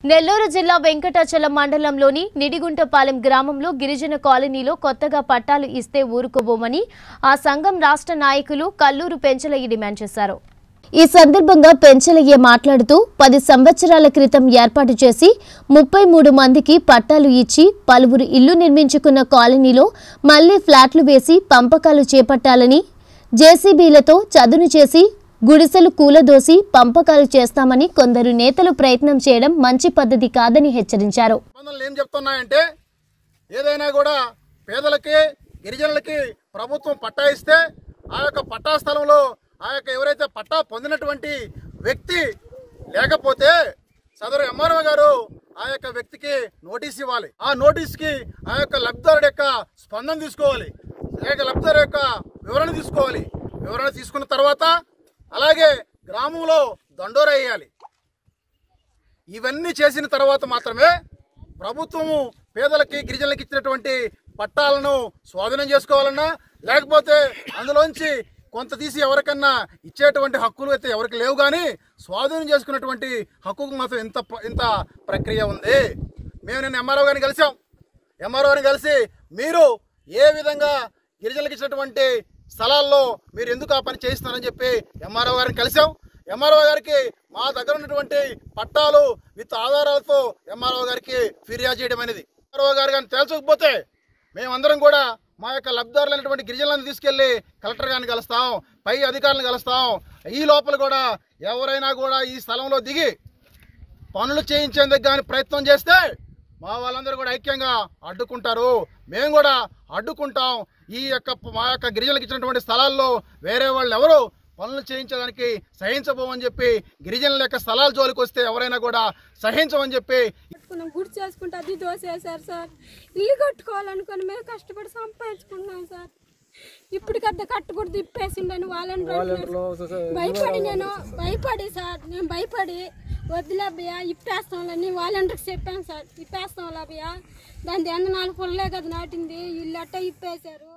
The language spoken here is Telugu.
నెల్లూరు జిల్లా వెంకటాచలం మండలంలోని నిడిగుంటపాలెం గ్రామంలో గిరిజన కాలనీలో కొత్తగా పట్టాలు ఇస్తే ఊరుకోబోమని ఆ సంఘం రాష్ట్ర నాయకులు కల్లూరు పెంచలయ్య డిమాండ్ చేశారు ఈ సందర్భంగా పెంచలయ్య మాట్లాడుతూ పది సంవత్సరాల క్రితం ఏర్పాటు చేసి ముప్పై మూడు మందికి పట్టాలు ఇచ్చి పలువురు ఇల్లు నిర్మించుకున్న కాలనీలో మళ్లీ ఫ్లాట్లు వేసి పంపకాలు చేపట్టాలని జేసీబీలతో చదును చేసి గుడిసెలు కూలదోసి పంపకాలు చేస్తామని కొందరు నేతలు ప్రయత్నం చేయడం మంచి పద్ధతి కాదని హెచ్చరించారు నిబంధనలు ఏం చెప్తున్నాయంటే ఏదైనా కూడా పేదలకి గిరిజనులకి ప్రభుత్వం పట్టా ఇస్తే ఆ యొక్క పట్టా స్థలంలో ఆ యొక్క ఎవరైతే పట్టా పొందినటువంటి వ్యక్తి లేకపోతే సదరు ఎంఆర్ఓ గారు ఆ యొక్క వ్యక్తికి నోటీస్ ఇవ్వాలి ఆ నోటీస్కి ఆ యొక్క లబ్ధిదారుడు యొక్క స్పందన తీసుకోవాలి ఆ యొక్క లబ్ధిదారు యొక్క వివరణ తీసుకోవాలి వివరణ తీసుకున్న తర్వాత అలాగే గ్రామంలో దండోర వేయాలి ఇవన్నీ చేసిన తర్వాత మాత్రమే ప్రభుత్వము పేదలకి గిరిజనులకి ఇచ్చినటువంటి పట్టాలను స్వాధీనం చేసుకోవాలన్నా లేకపోతే అందులోంచి కొంత తీసి ఎవరికన్నా ఇచ్చేటువంటి హక్కులు అయితే ఎవరికి లేవు కానీ స్వాధీనం చేసుకున్నటువంటి హక్కుకు మాత్రం ఇంత ప- ఇంత ప్రక్రియ ఉంది మేము నిన్న ఎంఆర్ఓ గారిని కలిసాం ఎంఆర్ఓ గారిని కలిసి మీరు ఏ విధంగా గిరిజనులకు ఇచ్చినటువంటి స్థలాల్లో మీరు ఎందుకు ఆ పని చేయిస్తున్నారని చెప్పి ఎంఆర్ఓ గారిని కలిసాం ఎంఆర్ఓ గారికి మా దగ్గర ఉన్నటువంటి పట్టాలు విత్ ఆధారాలతో ఎంఆర్ఓ గారికి ఫిర్యాదు చేయడం అనేది ఎంఆర్ఓ గారు కానీ తేల్చకపోతే మేమందరం కూడా మా యొక్క లబ్ధిదారులైనటువంటి గిరిజనులను తీసుకెళ్లి కలెక్టర్ గారిని కలుస్తాం పై అధికారులను కలుస్తాం ఈ లోపల కూడా ఎవరైనా కూడా ఈ స్థలంలో దిగి పనులు చేయించేందుకు కానీ ప్రయత్నం చేస్తే మా వాళ్ళందరూ కూడా ఐక్యంగా అడ్డుకుంటారు మేము కూడా అడ్డుకుంటాం ఈ యొక్క మా యొక్క గిరిజనులకు ఇచ్చినటువంటి స్థలాల్లో వేరే వాళ్ళు ఎవరు పనులు చేయించడానికి సహించబోమని చెప్పి గిరిజనుల యొక్క స్థలాల జోలికి వస్తే ఎవరైనా కూడా సహించమని చెప్పి కట్టుకున్నాం గుడి చేసుకుంటే అది దోసేసారు సార్ ఇల్లు కట్టుకోవాలనుకొని మేము కష్టపడి సంపాదించుకున్నాం సార్ ఇప్పటికద్ద కట్టుకుడు తిప్పేసిండని వాళ్ళని భయపడి నేను భయపడి సార్ నేను భయపడి వద్దులే అబ్బయ్య ఇప్పేస్తాంలని వాళ్ళందరికి చెప్పాను సార్ ఇప్పేస్తాం అబ్బయ్య దాని ఎంత నాలుగు పుల్లలే కదా నాటింది ఇల్లు అట్ట ఇప్పేశారు